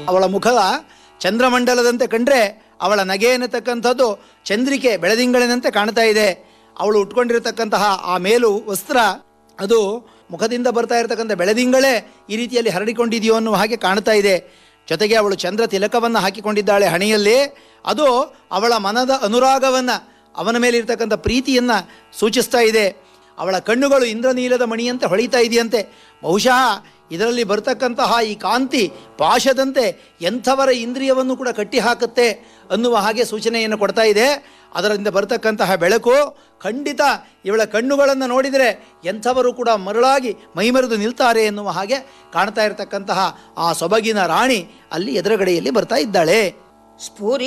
ಅವಳ ಮುಖದ ಚಂದ್ರಮಂಡಲದಂತೆ ಕಂಡ್ರೆ ಅವಳ ನಗೆ ಎನ್ನತಕ್ಕಂಥದ್ದು ಚಂದ್ರಿಕೆ ಬೆಳದಿಂಗಳಿನಂತೆ ಕಾಣ್ತಾ ಇದೆ ಅವಳು ಉಟ್ಕೊಂಡಿರತಕ್ಕಂತಹ ಆ ಮೇಲು ವಸ್ತ್ರ ಅದು ಮುಖದಿಂದ ಬರ್ತಾ ಇರತಕ್ಕಂಥ ಬೆಳದಿಂಗಳೇ ಈ ರೀತಿಯಲ್ಲಿ ಹರಡಿಕೊಂಡಿದೆಯೋ ಅನ್ನುವ ಹಾಗೆ ಕಾಣ್ತಾ ಇದೆ ಜೊತೆಗೆ ಅವಳು ಚಂದ್ರ ತಿಲಕವನ್ನು ಹಾಕಿಕೊಂಡಿದ್ದಾಳೆ ಹಣೆಯಲ್ಲಿ ಅದು ಅವಳ ಮನದ ಅನುರಾಗವನ್ನು ಅವನ ಮೇಲೆ ಇರ್ತಕ್ಕಂಥ ಪ್ರೀತಿಯನ್ನು ಸೂಚಿಸ್ತಾ ಇದೆ ಅವಳ ಕಣ್ಣುಗಳು ಇಂದ್ರನೀಲದ ಮಣಿಯಂತೆ ಹೊಳಿತಾ ಇದೆಯಂತೆ ಬಹುಶಃ ಇದರಲ್ಲಿ ಬರ್ತಕ್ಕಂತಹ ಈ ಕಾಂತಿ ಪಾಶದಂತೆ ಎಂಥವರ ಇಂದ್ರಿಯವನ್ನು ಕೂಡ ಕಟ್ಟಿ ಹಾಕುತ್ತೆ ಅನ್ನುವ ಹಾಗೆ ಸೂಚನೆಯನ್ನು ಕೊಡ್ತಾ ಇದೆ ಅದರಿಂದ ಬರ್ತಕ್ಕಂತಹ ಬೆಳಕು ಖಂಡಿತ ಇವಳ ಕಣ್ಣುಗಳನ್ನು ನೋಡಿದರೆ ಎಂಥವರು ಕೂಡ ಮರಳಾಗಿ ಮೈಮರೆದು ನಿಲ್ತಾರೆ ಎನ್ನುವ ಹಾಗೆ ಕಾಣ್ತಾ ಇರತಕ್ಕಂತಹ ಆ ಸೊಬಗಿನ ರಾಣಿ ಅಲ್ಲಿ ಎದುರುಗಡೆಯಲ್ಲಿ ಬರ್ತಾ ಇದ್ದಾಳೆ ಸ್ಫೂರಿ